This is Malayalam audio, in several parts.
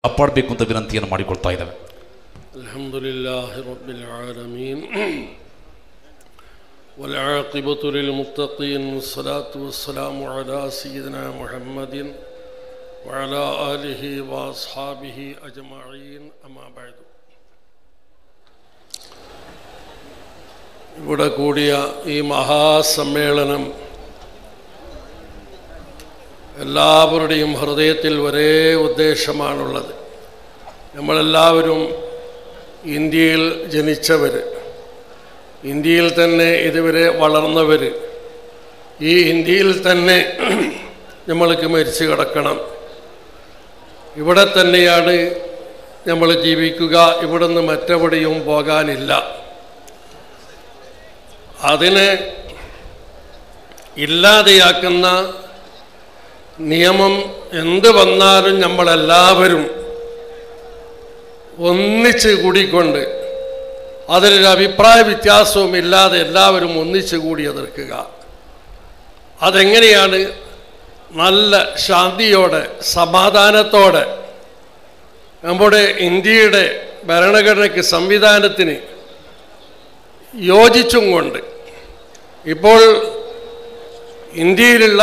ಕಾಪಾಡಬೇಕು ಅಂತ ವಿನಂತಿಯನ್ನು ಮಾಡಿಕೊಳ್ತಾ ಇದ್ದಾವೆ الحمد لله رب العالمين والعاقبة للمتقين والصلاة والسلام على سيدنا محمد وعلى آله وأصحابه أجمعين أما بعد ഇവിടെ കൂടിയ ഈ മഹാസമ്മേളനം എല്ലാവരുടെയും ഹൃദയത്തിൽ ഒരേ ഉദ്ദേശമാണുള്ളത് നമ്മളെല്ലാവരും ഇന്ത്യയിൽ ജനിച്ചവർ ഇന്ത്യയിൽ തന്നെ ഇതുവരെ വളർന്നവർ ഈ ഇന്ത്യയിൽ തന്നെ നമ്മൾക്ക് മരിച്ചു കിടക്കണം ഇവിടെ തന്നെയാണ് നമ്മൾ ജീവിക്കുക ഇവിടുന്ന് മറ്റെവിടെയും പോകാനില്ല അതിനെ ഇല്ലാതെയാക്കുന്ന നിയമം എന്ത് വന്നാലും നമ്മളെല്ലാവരും ഒന്നിച്ച് കൂടിക്കൊണ്ട് അതിലൊരു അഭിപ്രായ വ്യത്യാസവും ഇല്ലാതെ എല്ലാവരും ഒന്നിച്ച് കൂടി എതിർക്കുക അതെങ്ങനെയാണ് നല്ല ശാന്തിയോടെ സമാധാനത്തോടെ നമ്മുടെ ഇന്ത്യയുടെ ഭരണഘടനയ്ക്ക് സംവിധാനത്തിന് യോജിച്ചും കൊണ്ട് ഇപ്പോൾ ഇന്ത്യയിലുള്ള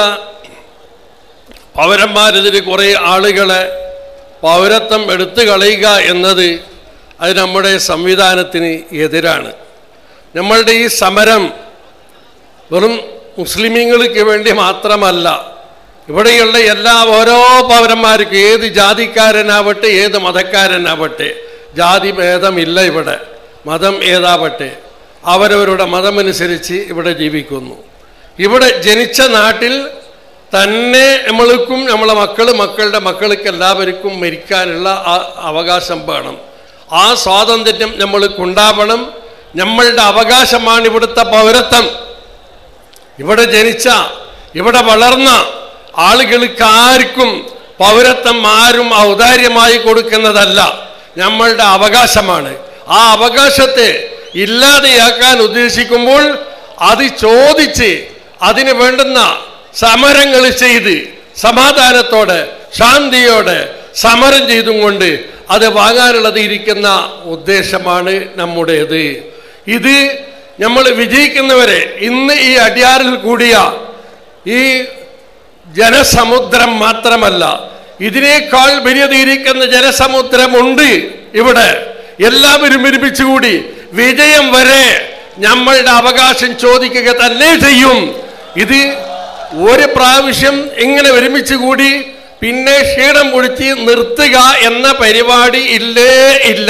പൗരന്മാരെതിരെ കുറേ ആളുകളെ പൗരത്വം എടുത്തു കളയുക എന്നത് അത് നമ്മുടെ സംവിധാനത്തിന് എതിരാണ് നമ്മളുടെ ഈ സമരം വെറും മുസ്ലിമീങ്ങൾക്ക് വേണ്ടി മാത്രമല്ല ഇവിടെയുള്ള എല്ലാ ഓരോ പൗരന്മാർക്കും ഏത് ജാതിക്കാരനാവട്ടെ ഏത് മതക്കാരനാവട്ടെ ജാതി ഭേദമില്ല ഇവിടെ മതം ഏതാവട്ടെ അവരവരുടെ മതമനുസരിച്ച് ഇവിടെ ജീവിക്കുന്നു ഇവിടെ ജനിച്ച നാട്ടിൽ തന്നെ നമ്മൾക്കും നമ്മളെ മക്കൾ മക്കളുടെ മക്കൾക്ക് എല്ലാവർക്കും മരിക്കാനുള്ള ആ അവകാശം വേണം ആ സ്വാതന്ത്ര്യം നമ്മൾക്കുണ്ടാവണം നമ്മളുടെ അവകാശമാണ് ഇവിടുത്തെ പൗരത്വം ഇവിടെ ജനിച്ച ഇവിടെ വളർന്ന ആളുകൾക്ക് ആർക്കും പൗരത്വം ആരും ഔദാര്യമായി കൊടുക്കുന്നതല്ല നമ്മളുടെ അവകാശമാണ് ആ അവകാശത്തെ ഇല്ലാതെയാക്കാൻ ഉദ്ദേശിക്കുമ്പോൾ അത് ചോദിച്ച് അതിന് വേണ്ടുന്ന സമരങ്ങൾ ചെയ്ത് സമാധാനത്തോടെ ശാന്തിയോടെ സമരം ചെയ്തും കൊണ്ട് അത് വാങ്ങാനുള്ളത് ഇരിക്കുന്ന ഉദ്ദേശമാണ് നമ്മുടേത് ഇത് നമ്മൾ വിജയിക്കുന്നവരെ ഇന്ന് ഈ അടിയാറിൽ കൂടിയ ഈ ജനസമുദ്രം മാത്രമല്ല ഇതിനേക്കാൾ വലിയതിരിക്കുന്ന ജനസമുദ്രമുണ്ട് ഇവിടെ എല്ലാവരും ഒരുമിച്ചുകൂടി വിജയം വരെ നമ്മളുടെ അവകാശം ചോദിക്കുക തന്നെ ചെയ്യും ഇത് ഒരു പ്രാവശ്യം ഇങ്ങനെ ഒരുമിച്ച് കൂടി പിന്നെ ക്ഷീണം പൊടിച്ച് നിർത്തുക എന്ന പരിപാടി ഇല്ലേ ഇല്ല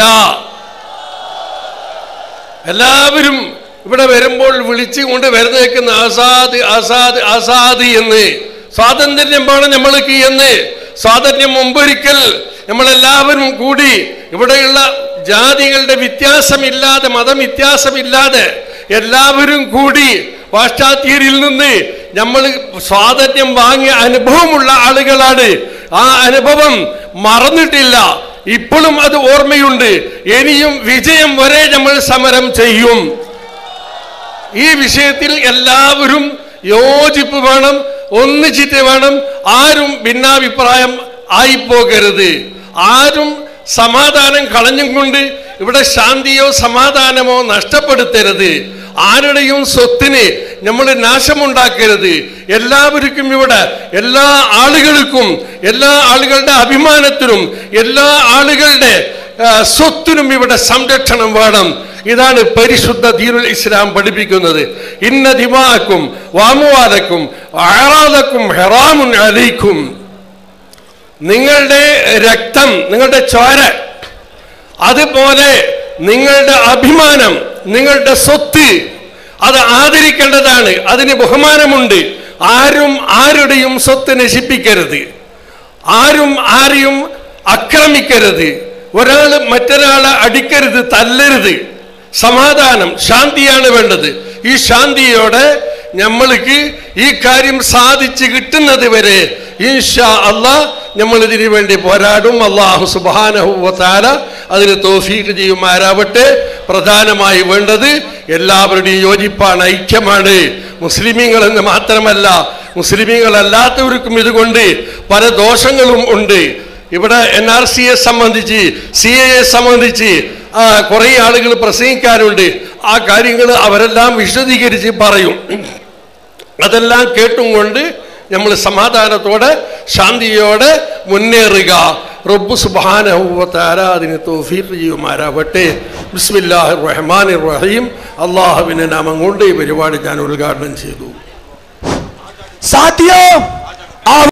എല്ലാവരും ഇവിടെ വരുമ്പോൾ വിളിച്ചുകൊണ്ട് വരുന്നേക്കുന്ന ആസാദ് ആസാദ് ആസാദ് എന്ന് സ്വാതന്ത്ര്യം വേണം നമ്മൾക്ക് എന്ന് സ്വാതന്ത്ര്യം മുമ്പൊരിക്കൽ നമ്മളെല്ലാവരും കൂടി ഇവിടെയുള്ള ജാതികളുടെ വ്യത്യാസമില്ലാതെ മതം വ്യത്യാസമില്ലാതെ എല്ലാവരും കൂടി പാശ്ചാത്യരിൽ നിന്ന് നമ്മൾ സ്വാതന്ത്ര്യം വാങ്ങിയ അനുഭവമുള്ള ആളുകളാണ് ആ അനുഭവം മറന്നിട്ടില്ല ഇപ്പോഴും അത് ഓർമ്മയുണ്ട് ഇനിയും വിജയം വരെ നമ്മൾ സമരം ചെയ്യും ഈ വിഷയത്തിൽ എല്ലാവരും യോജിപ്പ് വേണം ഒന്നിച്ചിട്ട് വേണം ആരും ഭിന്നാഭിപ്രായം ആയിപ്പോകരുത് ആരും സമാധാനം കളഞ്ഞും കൊണ്ട് ഇവിടെ ശാന്തിയോ സമാധാനമോ നഷ്ടപ്പെടുത്തരുത് ആരുടെയും സ്വത്തിന് നമ്മൾ നാശമുണ്ടാക്കരുത് എല്ലാവർക്കും ഇവിടെ എല്ലാ ആളുകൾക്കും എല്ലാ ആളുകളുടെ അഭിമാനത്തിനും എല്ലാ ആളുകളുടെ ആ, സ്വത്തിനും ഇവിടെ സംരക്ഷണം വേണം ഇതാണ് പരിശുദ്ധ ദീനുൽ ഇസ്ലാം പഠിപ്പിക്കുന്നത് ഇന്ന ദിമാക്കും വാമുവാലക്കും ആറാലക്കും ഹെറാമുൻ അലൈക്കും നിങ്ങളുടെ രക്തം നിങ്ങളുടെ ചോര അതുപോലെ നിങ്ങളുടെ അഭിമാനം നിങ്ങളുടെ സ്വത്ത് അത് ആദരിക്കേണ്ടതാണ് അതിന് ബഹുമാനമുണ്ട് ആരും ആരുടെയും സ്വത്ത് നശിപ്പിക്കരുത് ആരും ആരെയും ആക്രമിക്കരുത് ഒരാൾ മറ്റൊരാളെ അടിക്കരുത് തല്ലരുത് സമാധാനം ശാന്തിയാണ് വേണ്ടത് ഈ ശാന്തിയോടെ നമ്മൾക്ക് ഈ കാര്യം സാധിച്ചു കിട്ടുന്നത് വരെ ഇൻഷാ അള്ളാ നമ്മൾ ഇതിനു വേണ്ടി പോരാടും അള്ളാഹു സുബാനഹുവത്താല അതിന് തോഫീക്ക് ചെയ്യുമാരാവട്ടെ പ്രധാനമായി വേണ്ടത് എല്ലാവരുടെയും യോജിപ്പാണ് ഐക്യമാണ് മുസ്ലിമീങ്ങൾ എന്ന് മാത്രമല്ല മുസ്ലിമീങ്ങൾ അല്ലാത്തവർക്കും ഇതുകൊണ്ട് പല ദോഷങ്ങളും ഉണ്ട് ഇവിടെ എൻ ആർ സിയെ സംബന്ധിച്ച് സി എയെ സംബന്ധിച്ച് ആ, കുറേ ആളുകൾ പ്രസംഗിക്കാറുണ്ട് ആ കാര്യങ്ങൾ അവരെല്ലാം വിശദീകരിച്ച് പറയും അതെല്ലാം കേട്ടും കൊണ്ട് നമ്മൾ സമാധാനത്തോടെ ശാന്തിയോടെ മുന്നേറുക റബ്ബു സുബാനഹുവത്താര അതിന് തോഫീർ ചെയ്യുമാരാവട്ടെ ബിസ്മില്ലാഹിർ റഹ്മാനിർ റഹീം അള്ളാഹുവിൻ്റെ നാമം കൊണ്ട് ഈ പരിപാടി ഞാൻ ഉദ്ഘാടനം ചെയ്തു साथियों